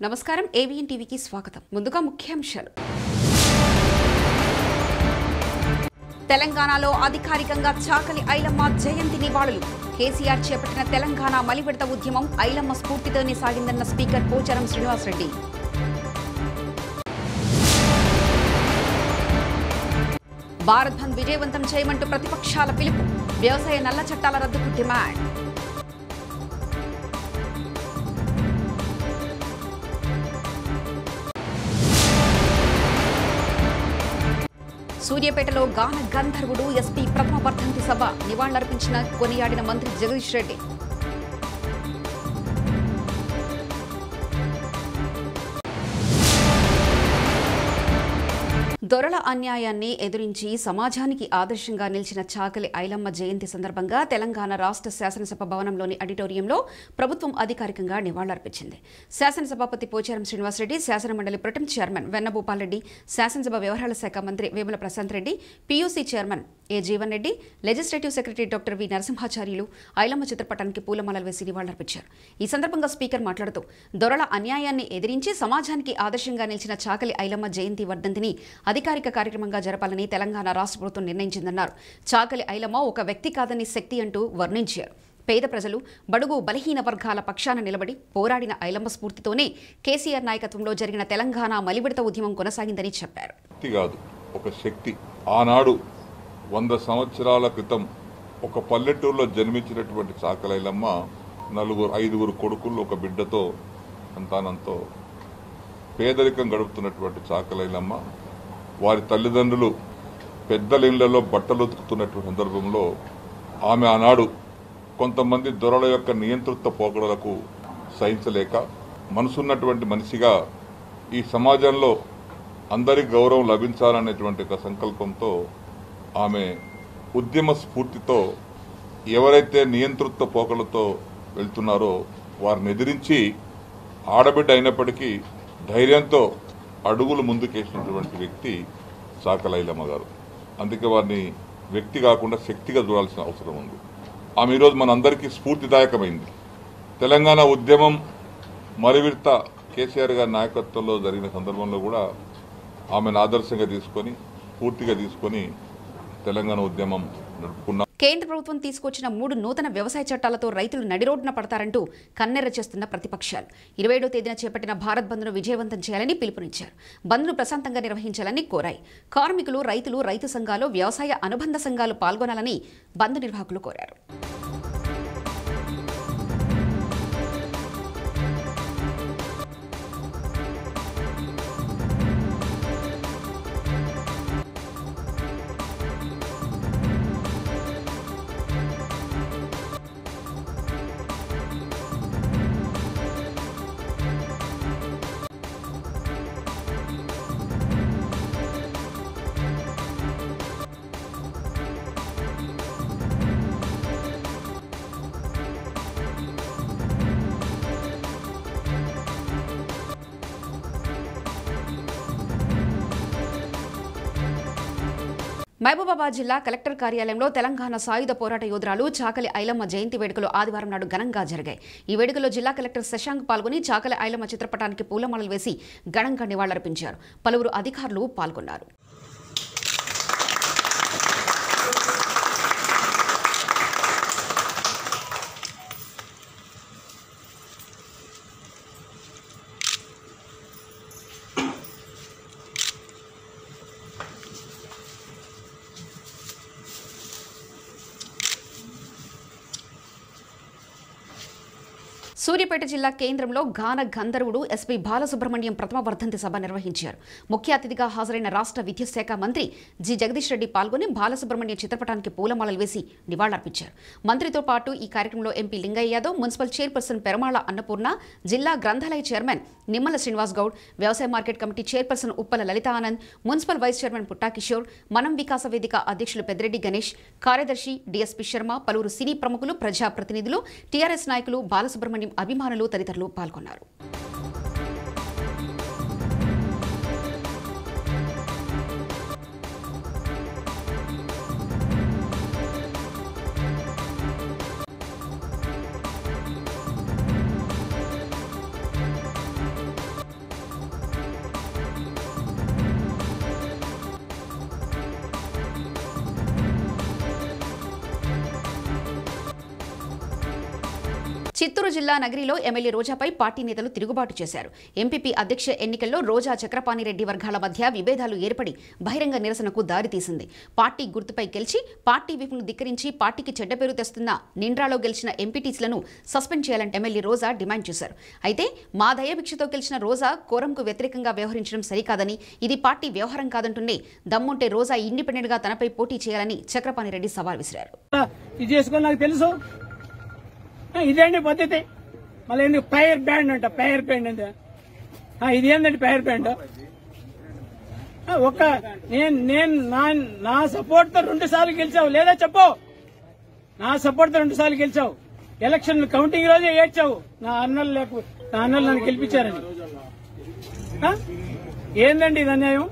నమస్కారం ఏవిఎన్ టీవీకి స్వాగతం ముందుగా ముఖ్యాంశాలు తెలంగాణలో అధికారికంగా చాకలి ఐలమ్మ జయంతి నివాళులు కేసీఆర్ చేపట్టిన తెలంగాణ మలివిడత ఉద్యమం ఐలమ్మ స్ఫూర్తితోనే సాగిందన్న స్పీకర్ పోచారం శ్రీనివాసరెడ్డి భారత్ బంద్ విజయవంతం చేయమంటూ ప్రతిపక్షాల పిలుపు వ్యవసాయ నల్ల చట్టాల రద్దుకు డిమాండ్ సూర్యాపేటలో గాన గంధర్వుడు ఎస్పీ ప్రథమ వర్ధంతి సభ నివాళులర్పించిన కొనియాడిన మంత్రి జగదీష్ రెడ్డి దొరల అన్యాయాన్ని ఎదురించి సమాజానికి ఆదర్శంగా నిలిచిన చాకలి ఐలమ్మ జయంతి సందర్భంగా తెలంగాణ రాష్ట్ర శాసనసభ భవనంలోని ఆడిటోరియంలో ప్రభుత్వం అధికారికంగా నివాళులర్పించింది శాసనసభాపతి పోచారం శ్రీనివాసరెడ్డి శాసనమండలి ప్రొటెం చైర్మన్ వెన్నభూపాల్ రెడ్డి శాసనసభ వ్యవహారాల శాఖ మంత్రి Vemula Prashanth Reddy PUC chairman A Jeevan Reddy legislative secretary doctor V Narasimhacharyulu Ailamma చిత్రపటానికి పూలమాలలు వేసి నివాళులర్పించారు ఈ సందర్భంగా స్పీకర్ మాట్లాడుతూ దొరల అన్యాయాన్ని ఎదిరించి సమాజానికి ఆదర్శంగా నిలిచిన చాకలి ఐలమ్మ జయంతి వర్ధంతిని అధికారిక కార్యక్రమంగా జరపాలని తెలంగాణ రాష్ట్ర ప్రభుత్వం నిర్ణయించిందన్నారు చాకలి ఐలమ్మ ఒక వ్యక్తి కాదని శక్తి అంటూ వర్ణించారు పేద ప్రజలు బడుగు బలహీన వర్గాల పక్షాన నిలబడి పోరాడిన ఐలమ్మ స్ఫూర్తితోనే కేసీఆర్ నాయకత్వంలో జరిగిన తెలంగాణ మలివిడత ఉద్యమం కొనసాగిందని చెప్పారు శక్తి కాదు ఒక శక్తి ఆనాడు వంద సంవత్సరాల క్రితం ఒక పల్లెటూరులో జన్మించినటువంటి చాకలైలమ్మ నలుగురు ఐదుగురు కొడుకులు ఒక బిడ్డతో సంతానంతో పేదరికం గడుపుతున్నటువంటి చాకలైలమ్మ వారి తల్లిదండ్రులు పెద్దల ఇళ్లలో బట్టలు ఉతుకుతున్నటువంటి సందర్భంలో ఆమె ఆనాడు కొంతమంది దొరల యొక్క నియంతృత్వ పోకడలకు సహించలేక మనసున్నటువంటి మనిషిగా ఈ సమాజంలో అందరి గౌరవం లభించాలనేటువంటి ఒక సంకల్పంతో ఆమె ఉద్యమ స్ఫూర్తితో ఎవరైతే నియంతృత్వ పోకలతో వెళ్తున్నారో వారిని ఎదిరించి ఆడబిడ్డ అయినప్పటికీ ధైర్యంతో అడుగులు ముందుకేసినటువంటి వ్యక్తి సాకలైలమ్మ గారు అందుకే వారిని వ్యక్తి కాకుండా శక్తిగా చూడాల్సిన అవసరం ఉంది ఆమె ఈరోజు మనందరికీ స్ఫూర్తిదాయకమైంది తెలంగాణ ఉద్యమం మరివిర్త కేసీఆర్ గారి నాయకత్వంలో జరిగిన సందర్భంలో కూడా ఆమెను ఆదర్శంగా తీసుకొని పూర్తిగా తీసుకొని తెలంగాణ ఉద్యమం నడుపుకున్నాం కేంద్ర ప్రభుత్వం తీసుకొచ్చిన మూడు నూతన వ్యవసాయ చట్టాలతో రైతులు నడిరోడ్డున పడతారంటూ కన్నెర్ర చేస్తున్న ప్రతిపక్షాలు ఇరవై ఏడో తేదీన చేపట్టిన భారత్ బంద్ను విజయవంతం చేయాలని పిలుపునిచ్చారు బంద్ను ప్రశాంతంగా నిర్వహించాలని కోరాయి కార్మికులు రైతులు రైతు సంఘాలు వ్యవసాయ అనుబంధ సంఘాలు పాల్గొనాలని బంద్ నిర్వాహకులు కోరారు మహబూబాబాద్ జిల్లా కలెక్టర్ కార్యాలయంలో తెలంగాణ సాయుధ పోరాట యోధురాలు చాకలి ఐలమ్మ జయంతి వేడుకలు ఆదివారం నాడు ఘనంగా జరిగాయి ఈ వేడుకలో జిల్లా కలెక్టర్ శశాంక్ పాల్గొని చాకలి ఐలమ్మ చిత్రపటానికి పూలమాలలు వేసి ఘనంగా నివాళులర్పించారు పలువురు అధికారులు పాల్గొన్నారు సూర్యాపేట జిల్లా కేంద్రంలో గాన గంధర్వుడు ఎస్పీ బాలసుబ్రహ్మణ్యం ప్రథమ వర్ధంతి సభ నిర్వహించారు ముఖ్య అతిథిగా హాజరైన రాష్ట్ర విద్యుత్ మంత్రి జి జగదీష్ రెడ్డి పాల్గొని బాలసుబ్రహ్మణ్యం చిత్రపటానికి పూలమాలలు వేసి నివాళులర్పించారు మంత్రితో పాటు ఈ కార్యక్రమంలో MP Lingaiah Yadav municipal chairperson Peramala Annapurna జిల్లా గ్రంథాలయ చైర్మన్ నిమ్మల శ్రీనివాస్ గౌడ్ వ్యవసాయ market committee chairperson Uppala Lalitha Anand municipal vice chairman Putta Kishore మనం వికాస వేదిక అధ్యక్షులు పెద్దిరెడ్డి గణేష్ కార్యదర్శి డిఎస్పీ శర్మ పలువురు సినీ ప్రముఖులు ప్రజాప్రతినిధులు టీఆర్ఎస్ నాయకులు బాలసుబ్రహ్మణ్యం అభిమానులు తదితరులు పాల్గొన్నారు చిత్తూరు జిల్లా నగరిలో ఎమ్మెల్యే రోజాపై పార్టీ నేతలు తిరుగుబాటు చేశారు ఎంపీపీ అధ్యక్ష ఎన్నికల్లో రోజా చక్రపాణిరెడ్డి వర్గాల మధ్య విభేదాలు ఏర్పడి బహిరంగ నిరసనకు దారితీసింది పార్టీ గుర్తుపై గెలిచి పార్టీ విపును ధిక్కరించి పార్టీకి చెడ్డ పేరు తెస్తున్న నిండ్రాలో గెలిచిన ఎంపీటీసీలను సస్పెండ్ చేయాలని ఎమ్మెల్యే రోజా డిమాండ్ చేశారు అయితే మా దయభిక్షతో గెలిచిన రోజా కోరంకు వ్యతిరేకంగా వ్యవహరించడం సరికాదని ఇది పార్టీ వ్యవహారం కాదంటూనే దమ్ముంటే రోజా ఇండిపెండెంట్ గా తనపై పోటీ చేయాలని చక్రపాణిరెడ్డి సవాల్ విసిరారు ఇది చేసుకొని నాకు తెలుసు ఆ, ఇదేంటి పద్ధతి మళ్ళీ ఎందుకు పైర్ బ్యాండ్ అంట పైర్ బ్యాండ్ అంటే ఆ, ఇది ఏంటంటే పైర్ బ్యాండ్ ఆ, ఒక్క నేను నేను నా నా సపోర్ట్ తో రెండు సార్లు గెలిచావు లేదా చెప్పు నా సపోర్ట్ తో రెండు సార్లు గెలిచావు ఎలక్షన్ కౌంటింగ్ రోజే ఏడ్చావు నా అన్నలు లేకు నా అన్నలు నన్ను గెలిపించారని ఆ? ఏందండి ఇది అన్యాయం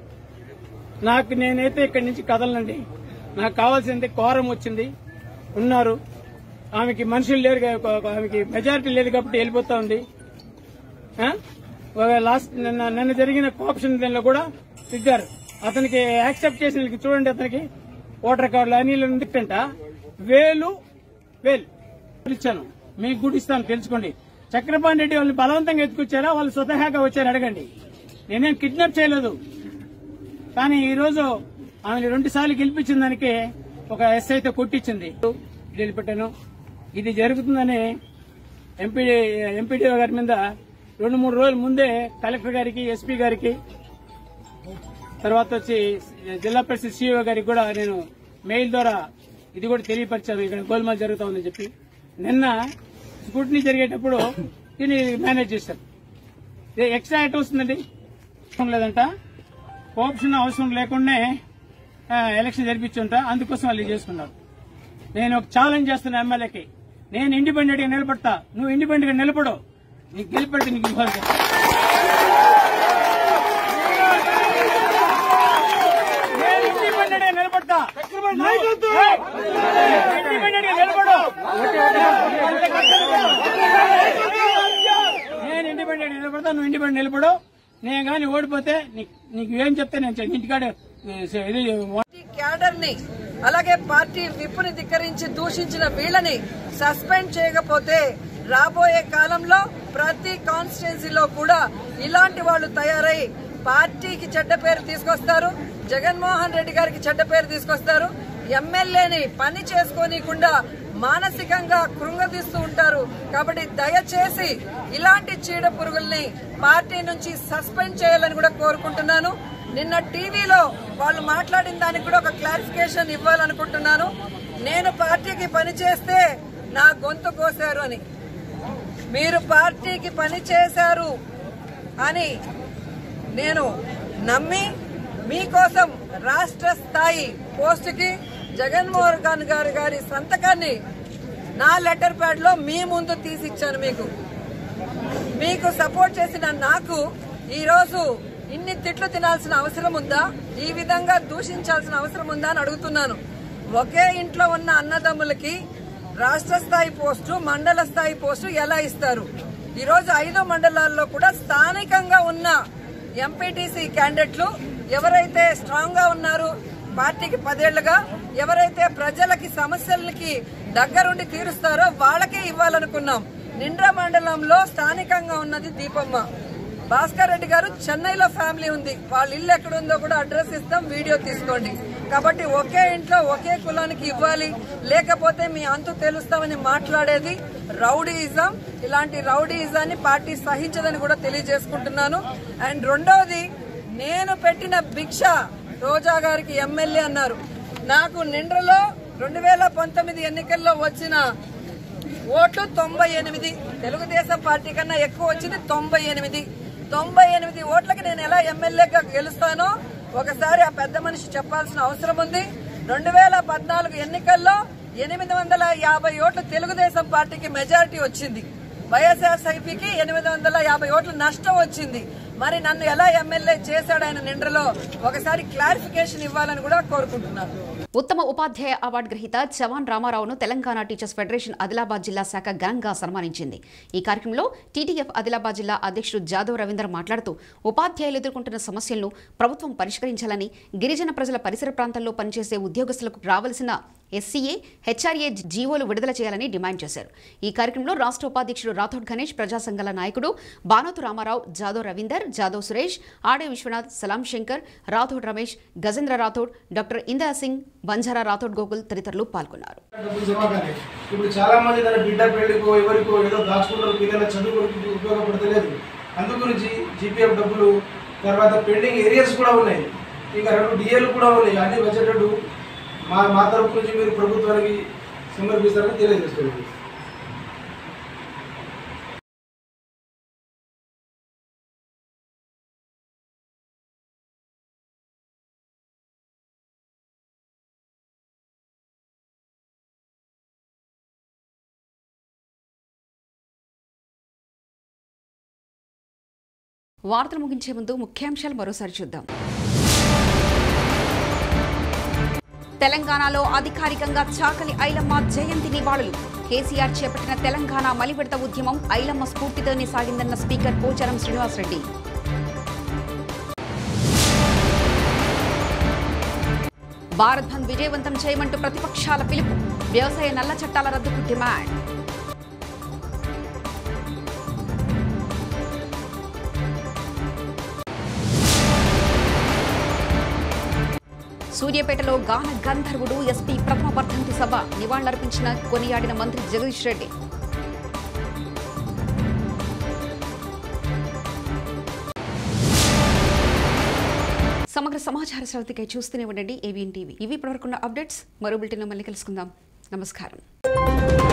నాకు నేనైతే ఇక్కడి నుంచి కదలనండి నాకు కావాల్సింది కోరం వచ్చింది ఉన్నారు ఆమెకి మనుషులు లేరు కా- ఆమెకి మెజారిటీ లేదు కాబట్టి వెళ్ళిపోతా ఉంది ఆ? ఒక లాస్ట్ నిన్న నిన్న జరిగిన కోఆప్షన్ దానిలో కూడా తిట్టారు అతనికి యాక్సెప్ట్ చేసిన వాళ్ళకి చూడండి అతనికి ఓటర్ కార్డులు అనిల్ ఎందుకంట వేలు వేలు ఇచ్చాను మీకు కూడా ఇస్తాను తెలుసుకోండి చక్రపాణి రెడ్డి వాళ్ళని బలవంతంగా ఎత్తుకొచ్చారా వాళ్ళు స్వతహాగా వచ్చారు అడగండి నేనేం కిడ్నాప్ చేయలేదు కానీ ఈ రోజు ఆమెను రెండు సార్లు గెలిపించిన దానికి ఒక ఎస్ఐతో కొట్టించింది వదిలిపెట్టాను ఇది జరుగుతుందని ఎంపీ ఎంపీడీ గారి మీద రెండు మూడు రోజుల ముందే కలెక్టర్ గారికి ఎస్పీ గారికి తర్వాత వచ్చి జిల్లా పరిషత్ సీఈఓ గారికి కూడా నేను మెయిల్ ద్వారా ఇది కూడా తెలియపరిచాను ఇక్కడ గోల్మాల్ జరుగుతా ఉందని చెప్పి నిన్న స్కూటనీ జరిగేటప్పుడు దీన్ని మేనేజ్ చేశారు ఇది ఎక్స్ట్రా ఎట్ వస్తుందండి అవసరం లేదంట ఆప్షన్ అవసరం లేకుండానే ఆ, ఎలక్షన్ జరిపించుంటా అందుకోసం వాళ్ళు ఇది చేసుకున్నారు నేను ఒక ఛాలెంజ్ చేస్తున్నా ఎమ్మెల్యేకి నేను ఇండిపెండెంట్ గా నిలబడతా నువ్వు ఇండిపెండెంట్ గా నిలబడు నీకు గెలిపెట్టి నీకు ఇవ్వాలి చెప్తా. నేను ఇండిపెండెంట్ గా నిలబడతా ఏయ్! ఇండిపెండెంట్ గా నిలబడు నేను ఇండిపెండెంట్ నిలబడతా నువ్వు ఇండిపెండెంట్ నిలబడు నేను కానీ ఓడిపోతే నీకు నీకు ఏం చెప్తే నేను చె- ఇంటికాడ ఏ, ఇది పార్టీ క్యాడర్ ని అలాగే పార్టీ విప్పుని ధిక్కరించి దూషించిన వీళ్ళని సస్పెండ్ చేయకపోతే రాబోయే కాలంలో ప్రతి కాన్స్టిట్యున్సీలో కూడా ఇలాంటి వాళ్ళు తయారై పార్టీకి చెడ్డ పేరు తీసుకొస్తారు జగన్మోహన్ రెడ్డి గారికి చెడ్డ పేరు తీసుకొస్తారు ఎమ్మెల్యేని పని చేసుకోనీయకుండా మానసికంగా కృంగదీస్తూ ఉంటారు కాబట్టి దయచేసి ఇలాంటి చీడ పురుగుల్ని పార్టీ నుంచి సస్పెండ్ చేయాలని కూడా కోరుకుంటున్నాను నిన్న టీవీలో వాళ్ళు మాట్లాడిన దానికి కూడా ఒక క్లారిఫికేషన్ ఇవ్వాలనుకుంటున్నాను నేను పార్టీకి పని చేస్తే నా గొంతు కోసారు అని మీరు పార్టీకి పని చేశారు అని నేను నమ్మి మీకోసం రాష్ట్ర స్థాయి పోస్టుకి జగన్మోహన్ ఖాన్ గారి గారి సంతకాన్ని నా లెటర్ ప్యాడ్ లో మీ ముందు తీసిచ్చాను మీకు మీకు సపోర్ట్ చేసిన నాకు ఈ రోజు ఇన్ని తిట్లు తినాల్సిన అవసరం ఉందా ఈ విధంగా దూషించాల్సిన అవసరం ఉందా అని అడుగుతున్నాను ఒకే ఇంట్లో ఉన్న అన్నదమ్ములకి రాష్ట్ర స్థాయి పోస్టు మండల స్థాయి పోస్టు ఎలా ఇస్తారు ఈ రోజు ఐదు మండలాల్లో కూడా స్థానికంగా ఉన్న ఎంపీటీసీ క్యాండిడేట్లు ఎవరైతే స్ట్రాంగ్ గా ఉన్నారు పార్టీకి పదేళ్లుగా ఎవరైతే ప్రజలకి సమస్యలకి దగ్గరుండి తీరుస్తారో వాళ్ళకే ఇవ్వాలనుకున్నాం నిండ్ర మండలంలో స్థానికంగా ఉన్నది దీపమ్మ భాస్కర్ రెడ్డి గారు చెన్నైలో ఫ్యామిలీ ఉంది వాళ్ళ ఇల్లు ఎక్కడుందో కూడా అడ్రస్ ఇస్తాం వీడియో తీసుకోండి కాబట్టి ఒకే ఇంట్లో ఒకే కులానికి ఇవ్వాలి లేకపోతే మీ అంతు తెలుస్తామని మాట్లాడేది రౌడీయిజం ఇలాంటి రౌడీయిజాన్ని పార్టీ సహించదని కూడా తెలియజేసుకుంటున్నాను అండ్ రెండవది నేను పెట్టిన భిక్ష రోజా గారికి ఎమ్మెల్యే అన్నారు నాకు నిండ్రలో రెండు వేల పంతొమ్మిది ఎన్నికల్లో వచ్చిన ఓట్లు తొంభై ఎనిమిది తెలుగుదేశం పార్టీ కన్నా ఎక్కువ వచ్చింది తొంభై ఎనిమిది తొంభై ఎనిమిది ఓట్లకి నేను ఎలా ఎమ్మెల్యేగా గెలుస్తానో ఒకసారి ఆ పెద్ద మనిషి చెప్పాల్సిన అవసరం ఉంది రెండు వేల పద్నాలుగు ఎన్నికల్లో ఎనిమిది వందల యాభై ఓట్లు తెలుగుదేశం పార్టీకి మెజారిటీ వచ్చింది వైఎస్ఆర్సీపీకి ఎనిమిది వందల యాభై ఓట్లు నష్టం వచ్చింది మరి నన్ను ఎలా ఎమ్మెల్యే చేశాడు ఆయన నిండ్రలో ఒకసారి క్లారిఫికేషన్ ఇవ్వాలని కూడా కోరుకుంటున్నాను ఉత్తమ ఉపాధ్యాయ అవార్డు గ్రహీత చవాన్ రామారావును తెలంగాణ టీచర్స్ ఫెడరేషన్ ఆదిలాబాద్ జిల్లా శాఖ ఘనంగా సన్మానించింది ఈ కార్యక్రమంలో టీటీఎఫ్ ఆదిలాబాద్ జిల్లా అధ్యక్షుడు జాదవ్ రవీందర్ మాట్లాడుతూ ఉపాధ్యాయులు ఎదుర్కొంటున్న సమస్యలను ప్రభుత్వం పరిష్కరించాలని గిరిజన ప్రజల పరిసర ప్రాంతాల్లో పనిచేసే ఉద్యోగస్తులకు రావాల్సిన ఎస్సీఏ హెచ్ఆర్ఏ జీవోలు విడుదల చేయాలని డిమాండ్ చేశారు ఈ కార్యక్రమంలో రాష్ట్ర ఉపాధ్యక్షుడు రాథోడ్ గణేష్ ప్రజా సంఘాల నాయకుడు బానోతు రామారావు జాదవ్ రవీందర్ జాదవ్ సురేష్ ఆడే విశ్వనాథ్ సలాం శంకర్ రాథోడ్ రమేష్ గజేంద్ర రాథోడ్ డాక్టర్ ఇందిరా సింగ్ బంజారా రాథోడ్ గోకుల్ తదితరులు పాల్గొన్నారు డబ్బులు జమ కానీ ఇప్పుడు చాలా మంది తన బిడ్డ పెళ్లికో ఎవరికో ఏదో దాచుకుంటారు పిల్లల చదువులకు ఉపయోగపడతలేదు అందుగురించి జీపీఎఫ్ డబ్బులు తర్వాత పెండింగ్ ఏరియాస్ కూడా ఉన్నాయి ఇంకా రెండు డిఏలు కూడా ఉన్నాయి అన్ని వచ్చేటట్టు మా మా తరపు నుంచి మీరు ప్రభుత్వానికి సమర్పిస్తారని తెలియజేస్తుంది వార్తలు ముగించే ముందు ముఖ్యాంశాలు మరోసారి చూద్దాం తెలంగాణలో అధికారికంగా చాకలి ఐలమ్మ జయంతి నివాళులు కేసీఆర్ చేపట్టిన తెలంగాణ మలివిడత ఉద్యమం ఐలమ్మ స్ఫూర్తితోనే సాగిందన్న స్పీకర్ పోచారం శ్రీనివాసరెడ్డి భారత్ బంద్ విజయవంతం చేయమంటూ ప్రతిపక్షాల పిలుపు వ్యవసాయ నల్ల చట్టాల రద్దుకు డిమాండ్ సూర్యాపేటలో గాన గంధర్వుడు ఎస్పీ ప్రథమ వర్ధంతి సభ నివాళులర్పించిన కొనియాడిన మంత్రి జగదీష్ రెడ్డి సమగ్ర సమాచార శ్రవతికై చూస్తూనే ఉండండి ఏబిఎన్ టీవీ ఇవి ఇప్పటివరకున్న అప్డేట్స్ మరో బులెటిన్లో మళ్ళీ కలుసుకుందాం నమస్కారం